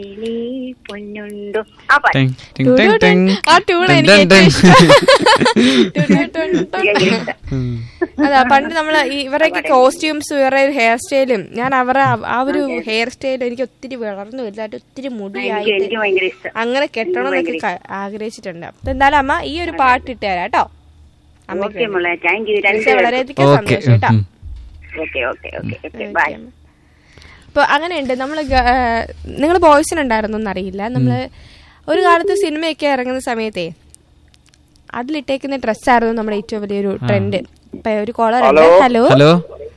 നീ പൊന്നുണ്ടോ ആ പാട്ട് ടിങ്, ടിങ്, ടിങ്, ടിങ്. ആ ട്യൂൺ ടിങ്, എനിക്ക് ടിങ്, ഏറ്റവും ഇഷ്ടം. ഉം. അതാ പണ്ട് നമ്മള് ഈ- ഇവരുടെയൊക്കെ കോസ്റ്റ്യൂംസ് ഇവരുടെ ഹെയർ സ്റ്റൈലും ഞാൻ അവരുടെ ആ- ആ ഒരു ഹെയർ സ്റ്റൈൽ എനിക്ക് ഒത്തിരി വളർന്നു വലുതായിട്ട് ഒത്തിരി എനിക്ക് മുടിയായിട്ട് എനിക്ക് ഭയങ്കര ഇഷ്ടം അങ്ങനെ കെട്ടണം എന്നൊക്കെ ക- ആഗ്രഹിച്ചിട്ടുണ്ട് അപ്പൊ എന്തായാലും അമ്മ ഈ ഒരു പാട്ട് ഇട്ട് തരാം കേട്ടോ ഓക്കെ മോളെ താങ്ക് യു രണ്ട് പക്ഷെ വളരെയധികം ഓക്കെ സന്തോഷം കേട്ടോ ഉം. Okay okay okay okay bye ഇപ്പൊ അങ്ങനെയുണ്ട് നമ്മള് നിങ്ങൾ ബോയ്സിനുണ്ടായിരുന്നു എന്നറിയില്ല നമ്മള് ഒരു കാലത്ത് സിനിമയൊക്കെ ഇറങ്ങുന്ന സമയത്തേ അതിലിട്ടേക്കുന്ന ഡ്രസ്സായിരുന്നു നമ്മുടെ ഏറ്റവും വലിയൊരു ട്രെൻഡ് ഇപ്പൊ ഒരു കോളർ ഉണ്ട് ഹലോ ഹലോ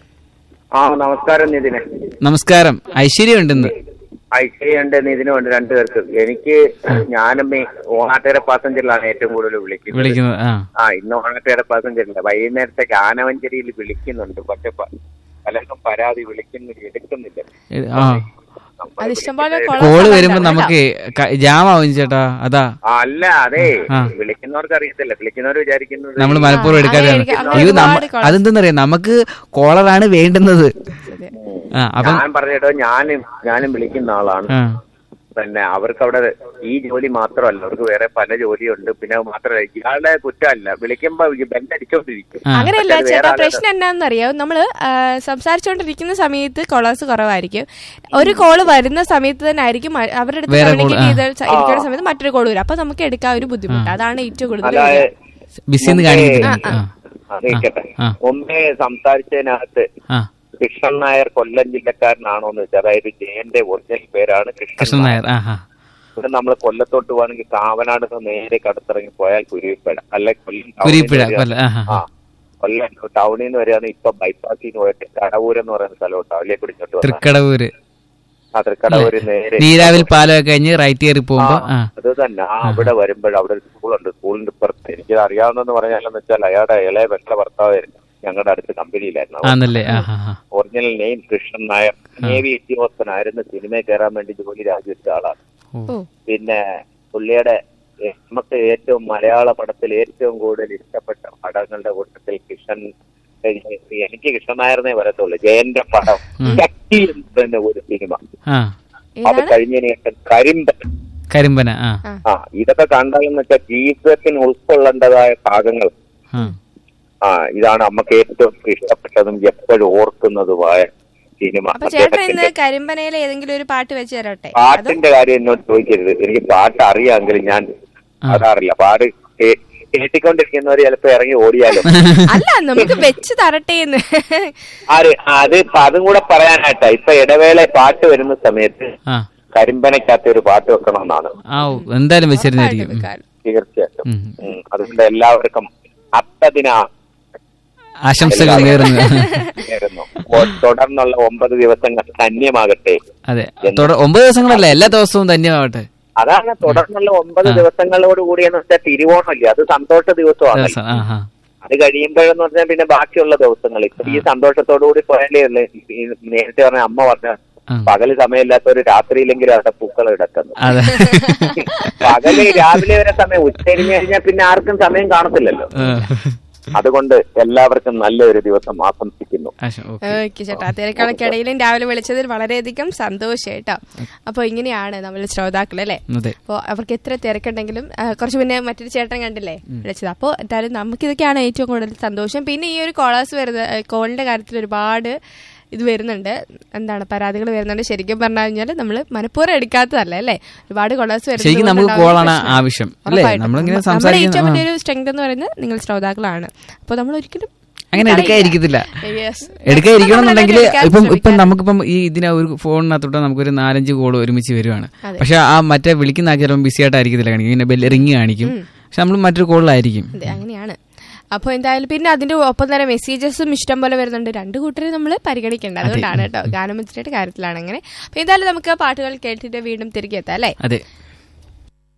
ആ നമസ്കാരം നിതിന് നമസ്കാരം ഐശ്വര്യ ഉണ്ടെന്ന് ഐശ്വര്യുണ്ട് നിതിനും ഉണ്ട് രണ്ടുപേർക്ക് എനിക്ക് ഞാനും ഈ ഓണാട്ടേരെ പാസഞ്ചറിലാണ് ഏറ്റവും കൂടുതൽ വിളിക്കുന്നത് വിളിക്കുന്നത് ആ ആ ഇന്ന് ഓണാട്ടേരെ പാസഞ്ചറില്ല വൈകുന്നേരത്തേക്ക് ആനവഞ്ചേരിയിൽ വിളിക്കുന്നുണ്ട് പക്ഷെ പ- പലർക്കും പരാതി വിളിക്കുന്നില്ല എടുക്കുന്നില്ല ഏ, ആ അത് ഇഷ്ടംപോലെ കോളർ കോള് വരുമ്പോ നമുക്ക് ജാം ആവും ചേട്ടാ അതാ ആ, അല്ല അതെ ആ. വിളിക്കുന്നവർക്ക് അറിയത്തില്ല വിളിക്കുന്നവർ വിചാരിക്കുന്നത് നമ്മൾ മനഃപൂർവ്വം എടുക്കാതെയാണ് അങ്ങനെ അങ്ങനെ ഇത് നമ്മ ഒരുപാട് callers. അതെന്തെന്നറിയാം നമുക്ക് കോളറാണ് വേണ്ടുന്നത് ആ അപ്പം ഞാൻ പറഞ്ഞിട്ടോ ഞാനും ഞാനും വിളിക്കുന്ന ആളാണ് ആ പിന്നെ അവർക്ക് അവിടെ ഈ ജോലി മാത്രമല്ല അവർക്ക് വേറെ പല ജോലിയുണ്ട് പിന്നെ അത് മാത്രമല്ല ഇയാളുടെ കുറ്റമല്ല വിളിക്കുമ്പോ ഈ ബെല്ലടിച്ചോണ്ടിരിക്കും ആ. അങ്ങനെയല്ല പക്ഷെ അത് ചേട്ടാ വേറെ ആളുടെ- പ്രശ്നം എന്താണെന്നറിയാം നമ്മള് ആ, സംസാരിച്ചുകൊണ്ടിരിക്കുന്ന സമയത്ത് കോളേഴ്സ് കുറവായിരിക്കും ഒരു കോള് വരുന്ന സമയത്ത് തന്നെ ആയിരിക്കും മ- അവരുടെ അടുത്ത് വേറെ communicate call, ആ. ചെയ്ത് സ- ഇരിക്കുന്ന സമയത്ത് മറ്റൊരു കോള് വരും അപ്പൊ നമുക്ക് എടുക്കാൻ ഒരു ബുദ്ധിമുട്ട് അതാണ് ഏറ്റവും കൂടുതൽ അതായത് വരിക. ബിസി എന്ന് കാണിക്കത്തില്ല നമുക്ക്. ആ അറിയിക്കട്ടെ ആ. മുമ്പേ സംസാരിച്ചതിനകത്ത് ആ കൃഷ്ണൻ നായർ കൊല്ലം ജില്ലക്കാരനാണോ എന്ന് വെച്ചാൽ അതായത് ജയന്റെ ഒറിജിനൽ പേരാണ് കൃഷ്ണൻ കൃഷ്ണൻ നായർ നായർ ആ ആ ഇവിടെ നമ്മൾ കൊല്ലത്തോട്ട് പോവാണെങ്കിൽ കാവനാട് നിന്ന് നേരെ കടത്തിറങ്ങി പോയാൽ കുരുവിപ്പഴ അല്ലെ കൊല്ലം ടൗണിൽ കുരിപ്പുഴ നിന്ന് കൊല്ലം ആ ആ ആ കൊല്ലം ടൗണിൽ നിന്ന് വരികയാണ് ഇപ്പൊ ബൈപ്പാസിൽ നിന്ന് പോയിട്ട് കടവൂർ എന്ന് പറയുന്ന സ്ഥലമുണ്ട് അതിലേക്ക് പിടിച്ചോട്ട് വന്നാൽ തൃക്കടവൂര് ആ തൃക്കടവൂര് നേരെ നീരാവിൽ പാലമൊക്കെ കഴിഞ്ഞ് റൈറ്റ് കയറി പോകുമ്പോ ആ അത് തന്നെ ആ അവിടെ വരുമ്പോൾ അവിടെ ഒരു സ്കൂളുണ്ട് സ്കൂളിന്റെ ഇപ്പുറത്ത് എനിക്ക് അറിയാവുന്നെന്ന് പറഞ്ഞാലെന്ന് വെച്ചാൽ അയാളുടെ ഇളയ വെട്ട ഭർത്താവായിരുന്നു ഞങ്ങളുടെ അടുത്ത് കമ്പനിയിലായിരുന്നു അവൻ. ആന്നല്ലേ ആ ആ ആ original name Krishnan Nair navy ഉദ്യോഗസ്ഥനായിരുന്നു സിനിമയിൽ കയറാൻ വേണ്ടി ജോലി രാജിവെച്ച ആളാണ് ഓ പിന്നെ പുള്ളിയുടെ ഏ, നമുക്ക് ഏറ്റവും മലയാള പടത്തിൽ ഏറ്റവും കൂടുതൽ ഇഷ്ടപ്പെട്ട പടങ്ങളുടെ കൂട്ടത്തിൽ കൃഷ്ണൻ ഏ, എനിക്ക് കൃഷ്ണൻ നായർന്നേ വരത്തുള്ളൂ ജയന്റെ പടം ശക്തി എന്ന് പറയുന്ന ഒരു സിനിമ ആ അത് ഏതാണ് കഴിഞ്ഞതിന് ശേഷം കരിമ്പൻ കരിമ്പന ആ ആ ഇതൊക്കെ കണ്ടാലെന്ന് വെച്ചാൽ ജീവിതത്തിന് ഉൾക്കൊള്ളേണ്ടതായ ഭാഗങ്ങൾ ആ ആ ഇതാണ് നമുക്ക് ഏറ്റവും ഇഷ്ടപ്പെട്ടതും എപ്പോഴും ഓർക്കുന്നതുമായ സിനിമ അപ്പൊ ചേട്ടൻ ഇന്ന് അദ്ദേഹത്തിന്റെ കരിമ്പനയിലെ ഏതെങ്കിലും ഒരു പാട്ട് വെച്ച് തരട്ടെ അതോ പാട്ടിന്റെ കാര്യം എന്നോട് ചോദിക്കരുത് എനിക്ക് പാട്ട് അറിയാമെങ്കിലും ഞാൻ അതാറില്ല പാട് കേ- കേട്ടിക്കൊണ്ടിരിക്കുന്നവർ ചിലപ്പോ ഇറങ്ങി ഓടിയാലോ അല്ല നമുക്ക് വെച്ച് തരട്ടെ എന്ന് ആര് അത് ഇപ്പൊ അതും കൂടെ പറയാനായിട്ടാ ഇപ്പൊ ഇടവേള പാട്ട് വരുന്ന സമയത്ത് ആ കരിമ്പനക്കകത്ത് ഒരു പാട്ട് വെക്കണമെന്നാണ് ആ ഓ, എന്തായാലും വെച്ചിരുന്നായിരിക്കും ഉം. തീർച്ചയായിട്ടും ഉം. ഉം. അതുകൊണ്ട് എല്ലാവർക്കും അത്തദിന ആശംസകൾ നേർന്നു നേരുന്നു ഓ- തുടർന്നുള്ള ഒമ്പത് ദിവസങ്ങൾ ധന്യമാകട്ടെ അതെ തുട- ഒമ്പത് ദിവസങ്ങളല്ല എല്ലാ ദിവസവും ധന്യമാവട്ടെ അതാണ് തുടർന്നുള്ള ഒമ്പത് ദിവസങ്ങളോട് കൂടിയെന്ന് വെച്ചാൽ തിരുവോണമല്ലേ അത് സന്തോഷ ദിവസമാണ് ദിവസം ആ ആ അത് കഴിയുമ്പോഴെന്ന് പറഞ്ഞാൽ പിന്നെ ബാക്കിയുള്ള ദിവസങ്ങൾ ഇപ്പൊ ഈ സന്തോഷത്തോടു കൂടി പോയാലേ ഉള്ളൂ ഈ നേരത്തെ പറഞ്ഞ അമ്മ പറഞ്ഞ ആ. പകല് സമയമില്ലാത്തവര് രാത്രിയിലെങ്കിലും അവിടെ പൂക്കൾ കിടക്കുന്നു അതെ പകല് രാവിലെ വരെ സമയം ഉച്ചരിഞ്ഞു കഴിഞ്ഞാൽ പിന്നെ ആർക്കും സമയം കാണത്തില്ലല്ലോ ആ. അതുകൊണ്ട് എല്ലാവർക്കും നല്ലൊരു ദിവസം ആശംസിക്കുന്നു ആശ- ഓക്കേ. ഓക്കെ ചേട്ടാ തിരക്കണക്കിടയിലും രാവിലെ വിളിച്ചതിൽ വളരെയധികം സന്തോഷം കേട്ടോ അപ്പൊ ഇങ്ങനെയാണ് നമ്മൾ ശ്രോതാക്കൾ അല്ലേ അതെ അപ്പോൾ അവർക്ക് എത്ര തിരക്കുണ്ടെങ്കിലും ആ, കുറച്ച് മുന്നേ മറ്റൊരു ചേട്ടൻ കണ്ടില്ലേ വിളിച്ചത് അപ്പോൾ എന്തായാലും നമുക്കിതൊക്കെയാണ് ഏറ്റവും കൂടുതൽ സന്തോഷം പിന്നെ ഈ ഒരു കോളേഴ്സ് വരുന്ന കോളിന്റെ കാര്യത്തിൽ ഒരുപാട് ഇത് വരുന്നുണ്ട് എന്താണ് പരാതികൾ വരുന്നുണ്ട് ശരിക്കും പറഞ്ഞു കഴിഞ്ഞാൽ നമ്മൾ മനഃപൂർവ്വം എടുക്കാത്തതല്ല അല്ലേ ഒരുപാട് കോളേഴ്സ് ശരിക്കും നമുക്ക് കോളാണ് ആവശ്യം അല്ലേ നമ്മളിങ്ങനെ നമ്മുടെ ഏറ്റവും സംസാരിക്കുന്ന ആ. വലിയൊരു സ്ട്രെങ്ത് എന്ന് പറയുന്നത് നിങ്ങൾ ശ്രോതാക്കളാണ് അപ്പോൾ നമ്മൾ ഒരിക്കലും അങ്ങനെ എടുക്കാതിരിക്കത്തില്ല Yes. എടുക്കാതിരിക്കണമെന്നുണ്ടെങ്കിൽ നമ്മളെല്ലാം എടുക്കാൻ ഇപ്പം ഇപ്പം ശ്രമിക്കാറുണ്ട്. നമുക്കിപ്പം ഈ ഇതിനെ ഒരു ഫോണിനകത്തോട്ട് നമുക്കൊരു നാലഞ്ച് കോൾ ഒരുമിച്ച് വരുവാണ് പക്ഷെ ആ മറ്റേ വിളിക്കുന്ന ആൾ ചിലപ്പോൾ ബിസി ആയിട്ടായിരിക്കത്തില്ല കാണിക്കും ഇങ്ങനെ ബെല്ല് റിങ് കാണിക്കും പക്ഷെ നമ്മൾ മറ്റൊരു കോളിലായിരിക്കും അതെ അങ്ങനെയാണ് അപ്പോൾ എന്തായാലും പിന്നെ അതിന്റെ ഒപ്പം തന്നെ മെസ്സേജസും ഇഷ്ടം പോലെ വരുന്നുണ്ട് രണ്ട് കൂട്ടരെ നമ്മൾ പരിഗണിക്കേണ്ട അതുകൊണ്ടാണ് കേട്ടോ ഗാനമിത്രയുടെ കാര്യത്തിലാണ് അങ്ങനെ അപ്പോൾ എന്തായാലും നമുക്ക് പാട്ടുകൾ കേട്ടിട്ട് വീണ്ടും തിരികെ എത്താം അല്ലേ അതെ